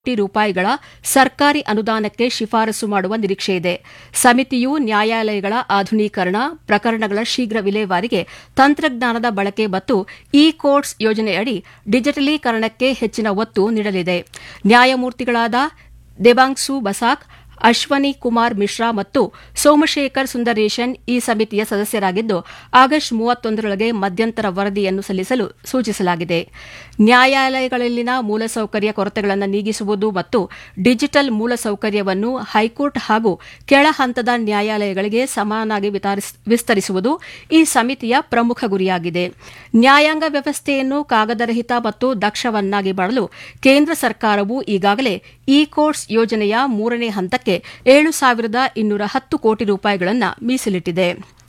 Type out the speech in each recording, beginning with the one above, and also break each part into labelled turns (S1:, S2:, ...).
S1: ಕೋಟಿ ರೂಪಾಯಿಗಳ ಸರ್ಕಾರಿ ಅನುದಾನಕ್ಕೆ ಶಿಫಾರಸು ಮಾಡುವ ನಿರೀಕ್ಷೆಯಿದೆ ಸಮಿತಿಯು ನ್ಯಾಯಾಲಯಗಳ ಆಧುನೀಕರಣ ಪ್ರಕರಣಗಳ ಶೀಘ್ರ ವಿಲೇವಾರಿಗೆ ತಂತ್ರಜ್ಞಾನದ ಬಳಕೆ ಮತ್ತು ಇ ಕೋರ್ಟ್ಸ್ ಯೋಜನೆಯಡಿ ಡಿಜಿಟಲೀಕರಣಕ್ಕೆ ಹೆಚ್ಚಿನ ಒತ್ತು ನೀಡಲಿದೆ ನ್ಯಾಯಮೂರ್ತಿಗಳಾದ ದೇಬಾಂಗ್ಸು ಬಸಾಕ್ ಅಶ್ವನಿ ಕುಮಾರ್ ಮಿಶ್ರಾ ಮತ್ತು ಸೋಮಶೇಖರ್ ಸುಂದರೇಶನ್ ಈ ಸಮಿತಿಯ ಸದಸ್ಯರಾಗಿದ್ದು ಆಗಸ್ಟ್ ಮೂವತ್ತೊಂದರೊಳಗೆ ಮಧ್ಯಂತರ ವರದಿಯನ್ನು ಸಲ್ಲಿಸಲು ಸೂಚಿಸಲಾಗಿದೆ ನ್ಯಾಯಾಲಯಗಳಲ್ಲಿನ ಮೂಲಸೌಕರ್ಯ ಕೊರತೆಗಳನ್ನು ನೀಗಿಸುವುದು ಮತ್ತು ಡಿಜಿಟಲ್ ಮೂಲಸೌಕರ್ಯವನ್ನು ಹೈಕೋರ್ಟ್ ಹಾಗೂ ಕೆಳ ಹಂತದ ನ್ಯಾಯಾಲಯಗಳಿಗೆ ಸಮಾನಾಗಿ ವಿಸ್ತರಿಸುವುದು ಈ ಸಮಿತಿಯ ಪ್ರಮುಖ ಗುರಿಯಾಗಿದೆ ನ್ಯಾಯಾಂಗ ವ್ಯವಸ್ಥೆಯನ್ನು ಕಾಗದರಹಿತ ಮತ್ತು ದಕ್ಷವನ್ನಾಗಿ ಮಾಡಲು ಕೇಂದ್ರ ಸರ್ಕಾರವು ಈಗಾಗಲೇ ಇ ಕೋರ್ಟ್ಸ್ ಯೋಜನೆಯ ಮೂರನೇ ಹಂತಕ್ಕೆ ಏಳು ಸಾವಿರದ ಇನ್ನೂರ ಹತ್ತು ಕೋಟಿ ರೂಪಾಯಿಗಳನ್ನು ಮೀಸಲಿಟ್ಟಿದೆ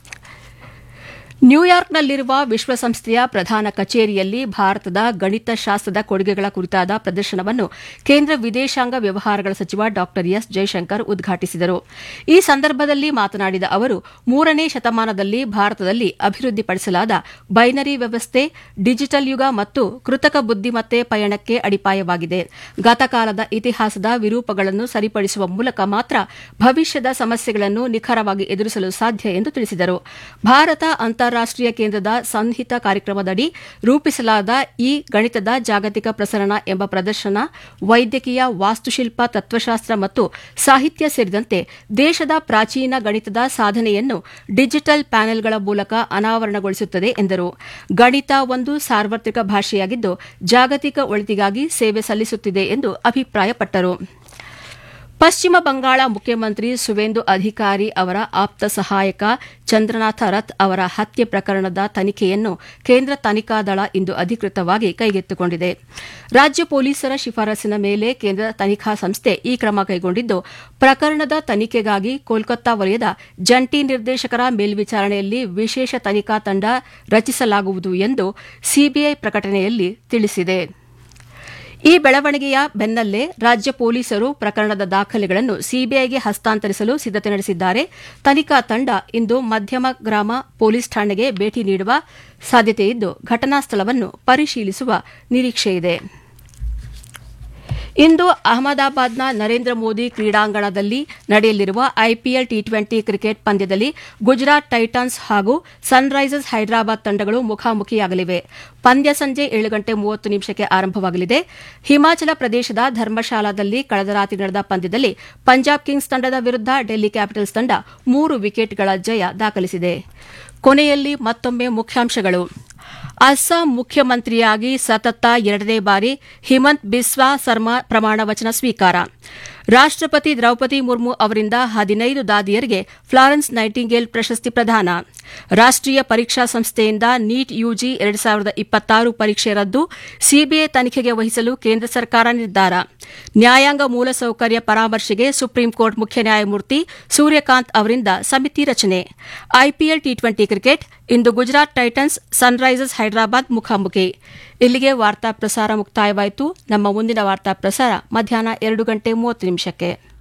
S1: ನ್ಯೂಯಾರ್ಕ್ನಲ್ಲಿರುವ ವಿಶ್ವಸಂಸ್ಥೆಯ ಪ್ರಧಾನ ಕಚೇರಿಯಲ್ಲಿ ಭಾರತದ ಗಣಿತಶಾಸ್ತ್ರದ ಕೊಡುಗೆಗಳ ಕುರಿತಾದ ಪ್ರದರ್ಶನವನ್ನು ಕೇಂದ್ರ ವಿದೇಶಾಂಗ ವ್ಯವಹಾರಗಳ ಸಚಿವ ಡಾ ಎಸ್ ಜೈಶಂಕರ್ ಉದ್ಘಾಟಿಸಿದರು ಈ ಸಂದರ್ಭದಲ್ಲಿ ಮಾತನಾಡಿದ ಅವರು ಮೂರನೇ ಶತಮಾನದಲ್ಲಿ ಭಾರತದಲ್ಲಿ ಅಭಿವೃದ್ಧಿಪಡಿಸಲಾದ ಬೈನರಿ ವ್ಯವಸ್ಥೆ ಡಿಜಿಟಲ್ ಯುಗ ಮತ್ತು ಕೃತಕ ಬುದ್ದಿಮತ್ತೆ ಪಯಣಕ್ಕೆ ಅಡಿಪಾಯವಾಗಿದೆ ಗತಕಾಲದ ಇತಿಹಾಸದ ವಿರೂಪಗಳನ್ನು ಸರಿಪಡಿಸುವ ಮೂಲಕ ಮಾತ್ರ ಭವಿಷ್ಯದ ಸಮಸ್ಯೆಗಳನ್ನು ನಿಖರವಾಗಿ ಎದುರಿಸಲು ಸಾಧ್ಯ ಎಂದು ತಿಳಿಸಿದರು ಭಾರತ ಅಂತಾರಾಷ್ಟೀಯ ಕೇಂದ್ರದ ಸಂಹಿತ ಕಾರ್ಯಕ್ರಮದಡಿ ರೂಪಿಸಲಾದ ಈ ಗಣಿತದ ಜಾಗತಿಕ ಪ್ರಸರಣ ಎಂಬ ಪ್ರದರ್ಶನ ವೈದ್ಯಕೀಯ ವಾಸ್ತುಶಿಲ್ಪ ತತ್ವಶಾಸ್ತ್ರ ಮತ್ತು ಸಾಹಿತ್ಯ ಸೇರಿದಂತೆ ದೇಶದ ಪ್ರಾಚೀನ ಗಣಿತದ ಸಾಧನೆಯನ್ನು ಡಿಜಿಟಲ್ ಪ್ಯಾನೆಲ್ಗಳ ಮೂಲಕ ಅನಾವರಣಗೊಳಿಸುತ್ತದೆ ಎಂದರು ಗಣಿತ ಒಂದು ಸಾರ್ವತ್ರಿಕ ಭಾಷೆಯಾಗಿದ್ದು ಜಾಗತಿಕ ಒಳಿತಿಗಾಗಿ ಸೇವೆ ಸಲ್ಲಿಸುತ್ತಿದೆ ಎಂದು ಅಭಿಪ್ರಾಯಪಟ್ಟರು ಪಶ್ಚಿಮ ಬಂಗಾಳ ಮುಖ್ಯಮಂತ್ರಿ ಸುವೇಂದು ಅಧಿಕಾರಿ ಅವರ ಆಪ್ತ ಸಹಾಯಕ ಚಂದ್ರನಾಥ ರಥ್ ಅವರ ಹತ್ಯೆ ಪ್ರಕರಣದ ತನಿಖೆಯನ್ನು ಕೇಂದ್ರ ತನಿಖಾ ದಳ ಇಂದು ಅಧಿಕೃತವಾಗಿ ಕೈಗೆತ್ತಿಕೊಂಡಿದೆ ರಾಜ್ಯ ಪೊಲೀಸರ ಶಿಫಾರಸಿನ ಮೇಲೆ ಕೇಂದ್ರ ತನಿಖಾ ಸಂಸ್ಥೆ ಈ ಕ್ರಮ ಕೈಗೊಂಡಿದ್ದು ಪ್ರಕರಣದ ತನಿಖೆಗಾಗಿ ಕೋಲ್ಕತ್ತಾ ವಲಯದ ಜಂಟಿ ನಿರ್ದೇಶಕರ ಮೇಲ್ವಿಚಾರಣೆಯಲ್ಲಿ ವಿಶೇಷ ತನಿಖಾ ತಂಡ ರಚಿಸಲಾಗುವುದು ಎಂದು ಸಿಬಿಐ ಪ್ರಕಟಣೆಯಲ್ಲಿ ತಿಳಿಸಿದೆ ಈ ಬೆಳವಣಿಗೆಯ ಬೆನ್ನಲ್ಲೇ ರಾಜ್ಯ ಪೊಲೀಸರು ಪ್ರಕರಣದ ದಾಖಲೆಗಳನ್ನು ಸಿಬಿಐಗೆ ಹಸ್ತಾಂತರಿಸಲು ಸಿದ್ದತೆ ನಡೆಸಿದ್ದಾರೆ ತನಿಖಾ ತಂಡ ಇಂದು ಮಧ್ಯಮ ಗ್ರಾಮ ಪೊಲೀಸ್ ಠಾಣೆಗೆ ಭೇಟಿ ನೀಡುವ ಸಾಧ್ಯತೆಯಿದ್ದು ಘಟನಾ ಸ್ಥಳವನ್ನು ಪರಿಶೀಲಿಸುವ ನಿರೀಕ್ಷೆಯಿದೆ ಇಂದು ಅಹಮದಾಬಾದ್ನ ನರೇಂದ್ರ ಮೋದಿ ಕ್ರೀಡಾಂಗಣದಲ್ಲಿ ನಡೆಯಲಿರುವ ಐಪಿಎಲ್ ಟಿ ಟ್ವೆಂಟಿ ಕ್ರಿಕೆಟ್ ಪಂದ್ಯದಲ್ಲಿ ಗುಜರಾತ್ ಟೈಟನ್ಸ್ ಹಾಗೂ ಸನ್ರೈಸರ್ಸ್ ಹೈದರಾಬಾದ್ ತಂಡಗಳು ಮುಖಾಮುಖಿಯಾಗಲಿವೆ ಪಂದ್ಯ ಸಂಜೆ ಏಳು ಗಂಟೆ ಮೂವತ್ತು ನಿಮಿಷಕ್ಕೆ ಆರಂಭವಾಗಲಿದೆ ಹಿಮಾಚಲ ಪ್ರದೇಶದ ಧರ್ಮಶಾಲಾದಲ್ಲಿ ಕಳೆದ ರಾತ್ರಿ ನಡೆದ ಪಂದ್ಯದಲ್ಲಿ ಪಂಜಾಬ್ ಕಿಂಗ್ಸ್ ತಂಡದ ವಿರುದ್ಧ ಡೆಲ್ಲಿ ಕ್ಯಾಪಿಟಲ್ಸ್ ತಂಡ ಮೂರು ವಿಕೆಟ್ಗಳ ಜಯ ದಾಖಲಿಸಿದೆ ಕೊನೆಯಲ್ಲಿ ಮತ್ತೊಮ್ಮೆ ಮುಖ್ಯಾಂಶಗಳು ಅಸ್ಸಾಂ ಮುಖ್ಯಮಂತ್ರಿಯಾಗಿ ಸತತ ಎರಡನೇ ಬಾರಿ ಹಿಮಂತ್ ಬಿಸ್ವಾ ಸರ್ಮಾ ಪ್ರಮಾಣ ವಚನ ಸ್ವೀಕಾರ ರಾಷ್ಟಪತಿ ದ್ರೌಪದಿ ಮುರ್ಮು ಅವರಿಂದ ಹದಿನೈದು ದಾದಿಯರಿಗೆ ಫ್ಲಾರೆನ್ಸ್ ನೈಟಿಂಗೇಲ್ ಪ್ರಶಸ್ತಿ ಪ್ರದಾನ ರಾಷ್ಟೀಯ ಪರೀಕ್ಷಾ ಸಂಸ್ಥೆಯಿಂದ ನೀಟ್ ಯುಜಿ ಎರಡು ಸಾವಿರದ ಇಪ್ಪತ್ತಾರು ಪರೀಕ್ಷೆ ರದ್ದು ಸಿಬಿಐ ತನಿಖೆಗೆ ವಹಿಸಲು ಕೇಂದ್ರ ಸರ್ಕಾರ ನಿರ್ಧಾರ ನ್ಯಾಯಾಂಗ ಮೂಲಸೌಕರ್ಯ ಪರಾಮರ್ಶೆಗೆ ಸುಪ್ರೀಂಕೋರ್ಟ್ ಮುಖ್ಯ ನ್ಯಾಯಮೂರ್ತಿ ಸೂರ್ಯಕಾಂತ್ ಅವರಿಂದ ಸಮಿತಿ ರಚನೆ ಐಪಿಎಲ್ ಟಿ ಟ್ವೆಂಟಿ ಕ್ರಿಕೆಟ್ ಇಂದು ಗುಜರಾತ್ ಟೈಟನ್ಸ್ ಸನ್ರೈಸರ್ಸ್ ಹೈದರಾಬಾದ್ ಮುಖಾಮುಖಿ ಇಲ್ಲಿಗೆ ವಾರ್ತಾ ಪ್ರಸಾರ ಮುಕ್ತಾಯವಾಯಿತು ನಮ್ಮ ಮುಂದಿನ ವಾರ್ತಾ ಪ್ರಸಾರ ಮಧ್ಯಾಹ್ನ ಎರಡು ಗಂಟೆ ಮೂವತ್ತು ನಿಮಿಷಕ್ಕೆ